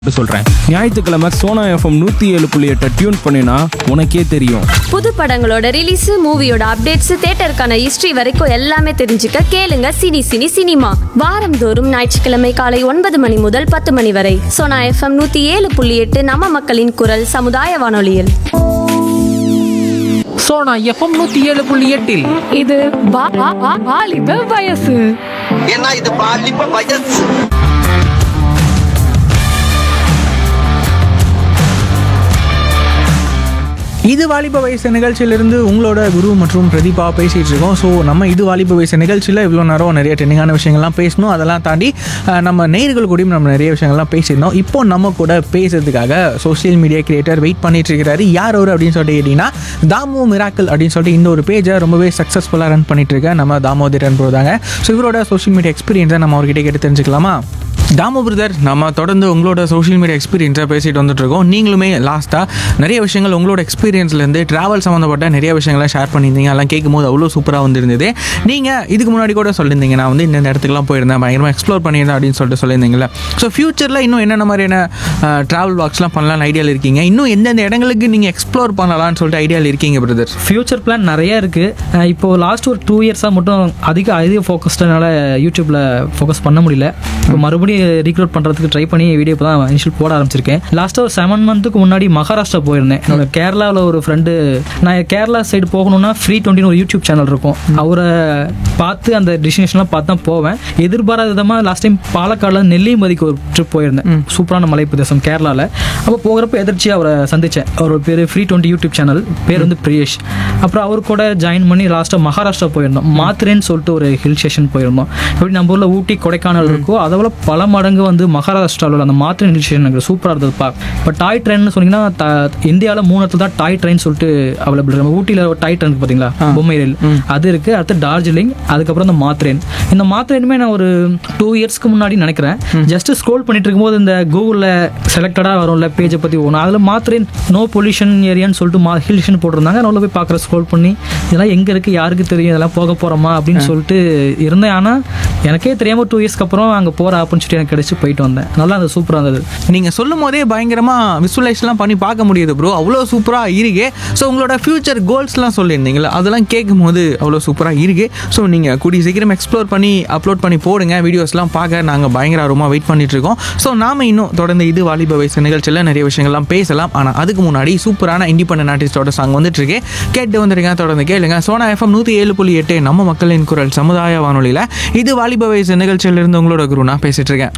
சொல்றேன் ஞாயிற்றுக்கிழமை சோனா எஃப்எம் நூத்தி ஏழு புள்ளி எட்டை டியூன் பண்ணினா உனக்கே தெரியும் புது படங்களோட ரிலீஸ் மூவியோட அப்டேட்ஸ் தேட்டருக்கான ஹிஸ்டரி வரைக்கும் எல்லாமே தெரிஞ்சுக்க கேளுங்க சினி சினி சினிமா வாரந்தோறும் ஞாயிற்றுக்கிழமை காலை ஒன்பது மணி முதல் பத்து மணி வரை சோனா எஃப்எம் நூத்தி ஏழு புள்ளி எட்டு நம்ம மக்களின் குரல் சமுதாய வானொலியில் சோனா எஃப்எம் நூத்தி ஏழு புள்ளி எட்டில் இது வா- வா- வா- வாலிப வயசு ஏன்னா இது பாலிப்ப வயசு இது வாலிப வயசு நிகழ்ச்சியிலிருந்து உங்களோட குரு மற்றும் பிரதீபா பேசிகிட்டு இருக்கோம் ஸோ நம்ம இது வாலிப வயசு நிகழ்ச்சியில் இவ்வளோ நேரம் நிறைய ட்ரெண்டிங்கான விஷயங்கள்லாம் பேசணும் அதெல்லாம் தாண்டி அஹ், நம்ம நேயர்கள் கூடயும் நம்ம நிறைய விஷயங்கள்லாம் பேசியிருந்தோம் இப்போ நம்ம கூட பேசுறதுக்காக சோஷியல் மீடியா கிரியேட்டர் வெயிட் பண்ணிட்டு இருக்கிறாரு யார் அவர் அப்படின்னு சொல்லிட்டு கேட்டிங்கன்னா தாமோ மிராக்கல் அப்படின்னு சொல்லிட்டு இந்த ஒரு பேஜை ரொம்பவே சக்ஸஸ்ஃபுல்லாக ரன் பண்ணிட்டு இருக்க நம்ம தாமோதரன் போதாங்க ஸோ இவரோட சோஷியல் மீடியா எக்ஸ்பீரியன்ஸை நம்ம அவர்கிட்ட கேட்டு தெரிஞ்சுக்கலாமா தாமோ பிரதர் நம்ம தொடர்ந்து உங்களோட சோஷியல் மீடியா எக்ஸ்பீரியன்ஸை பேசிட்டு வந்துட்டு இருக்கோம் நீங்களுமே லாஸ்ட்டாக நிறைய விஷயங்கள் உங்களோட எக்ஸ்பீரியன்ஸ்லேருந்து ட்ராவல் சம்மந்தப்பட்ட நிறைய விஷயங்களை ஷேர் பண்ணியிருந்தீங்க அதெல்லாம் கேட்கும்போது அவ்வளோ சூப்பராக வந்திருந்தது நீங்கள் இதுக்கு முன்னாடி கூட சொல்லியிருந்தீங்க நான் வந்து இந்த இடத்துக்குலாம் போயிருந்தேன் பயங்கரமாக எக்ஸ்ப்ளோர் பண்ணியிருந்தேன் அப்படின்னு சொல்லிட்டு சொல்லியிருந்தீங்களே ஸோ ஃப்யூச்சரில் இன்னும் என்னென்ன மாதிரியான ட்ராவல் வாக்ஸ்லாம் பண்ணலாம்னு ஐடியாவில் இருக்கீங்க இன்னும் எந்தெந்த இடங்களுக்கு நீங்கள் எக்ஸ்ப்ளோர் பண்ணலாம்னு சொல்லிட்டு ஐடியாவில் இருக்கீங்க பிரதர் ஃப்யூச்சர் பிளான் நிறைய இருக்குது இப்போ லாஸ்ட் ஒரு டூ இயர்ஸாக மட்டும் அதிக அதிக ஃபோக்கஸ்டனால யூடியூப்பில் ஃபோக்கஸ் பண்ண முடியல இப்போ மறுபடியும் ரீக்ரூட் பண்ணுறதுக்கு ட்ரை பண்ணி வீடியோ இப்போ தான் இனிஷியல் போட ஆரம்பிச்சிருக்கேன் லாஸ்ட்டாக ஒரு செவன் மந்த்துக்கு முன்னாடி மகாராஷ்டிரா போயிருந்தேன் என்னோட கேரளாவில் ஒரு ஃப்ரெண்டு நான் கேரளா சைடு போகணும்னா ஃப்ரீ டுவெண்ட்டின்னு ஒரு யூடியூப் சேனல் இருக்கும் அவரை பார்த்து அந்த டெஸ்டினேஷன்லாம் பார்த்து தான் போவேன் எதிர்பாராத விதமாக லாஸ்ட் டைம் பாலக்காடில் நெல்லிமதிக்கு ஒரு ட்ரிப் போயிருந்தேன் சூப்பரான மலை பிரதேசம் கேரளாவில் அப்போ போகிறப்ப எதிர்ச்சியாக அவரை சந்தித்தேன் அவரோட பேர் ஃப்ரீ டுவெண்ட்டி யூடியூப் சேனல் பேர் வந்து பிரியேஷ் அப்புறம் அவர் கூட ஜாயின் பண்ணி லாஸ்ட்டாக மகாராஷ்டிரா போயிருந்தோம் மாத்திரேன்னு சொல்லிட்டு ஒரு ஹில் ஸ்டேஷன் போயிருந்தோம் எப்படி நம்ம ஊரில் ஊட்டி கொடைக்கானல் இருக்கோ அதை விட பல மடங்கு வந்து மகாராஷ்டிராவில் அந்த மாத்திரன் ஹில் ஸ்டேஷன் எனக்கு சூப்பராக இருந்ததுப்பா இப்போ டாய் ட்ரெயின்னு சொன்னீங்கன்னா த- இந்தியாவில் மூணு இடத்துல தான் டாய் ட்ரெயின் சொல்லிட்டு அவைலபிள் இருக்கு ஊட்டியில் ஒரு டாய் ட்ரெயின் இருக்கு பார்த்தீங்களா பொம்மை ரயில் அது இருக்குது அடுத்து டார்ஜிலிங் அதுக்கப்புறம் இந்த மாத்ரேன் இந்த மாத்ரேனுமே நான் ஒரு டூ இயர்ஸ்க்கு முன்னாடி நினைக்கிறேன் ஜஸ்ட் ஸ்க்ரோல் பண்ணிட்டு இருக்கும்போது இந்த கூகுளில் செலக்டடாக வரும்ல பேஜை பற்றி ஒன்று அதில் மாத்ரேன் நோ பொல்யூஷன் ஏரியான்னு சொல்லிட்டு மா ஹில் ஸ்டேஷன் போட்டிருந்தாங்க நான் உள்ள போய் பார்க்குற ஸ்க்ரோல் பண்ணி இதெல்லாம் எங்கே இருக்குது யாருக்கு தெரியும் இதெல்லாம் போக போகிறோமா அப்படின்னு சொல்லிட்டு இருந்தேன் ஆனால் எனக்கே தெரியாமல் டூ இயர்ஸ்க்கு அப்புறம் அங்கே போகிற ஆப்பர்ச்சுனிட்டி எனக்கு கிடைச்சி போயிட்டு வந்தேன் நல்லா அது சூப்பராக இருந்தது நீங்கள் சொல்லும் போதே பயங்கரமாக விசுவலைஸ்லாம் பண்ணி பார்க்க முடியுது ப்ரோ அவ்வளோ சூப்பராக இருக்கு ஸோ உங்களோட ஃப்யூச்சர் கோல்ஸ்லாம் சொல்லியிருந்தீங்களா அதெல்லாம் கேட்கும் போது அவ்வளோ சூப்பராக இருக்கு ஸோ நீங்கள் கூடிய சீக்கிரம் எக்ஸ்ப்ளோர் பண்ணி அப்லோட் பண்ணி போடுங்க வீடியோஸ்லாம் பார்க்க நாங்கள் பயங்கர ஆர்வமாக வெயிட் பண்ணிட்டு இருக்கோம் ஸோ நாம இன்னும் தொடர்ந்து இது வாலிப வயசு நிகழ்ச்சியில் நிறைய விஷயங்கள்லாம் பேசலாம் ஆனால் அதுக்கு முன்னாடி சூப்பரான இண்டிபெண்டன்ட் ஆர்டிஸ்டோட சாங் வந்துட்டு இருக்கு கேட்டு வந்துருங்க தொடர்ந்து கேளுங்க சோனா எஃப்எம் நூற்றி ஏழு புள்ளி எட்டு நம்ம மக்களின் குரல் சமுதாய வானொலியில் இது வாலிப வயசு நிகழ்ச்சியிலிருந்து உங்களோட குரு நான் பேசிட்டு இருக்கேன்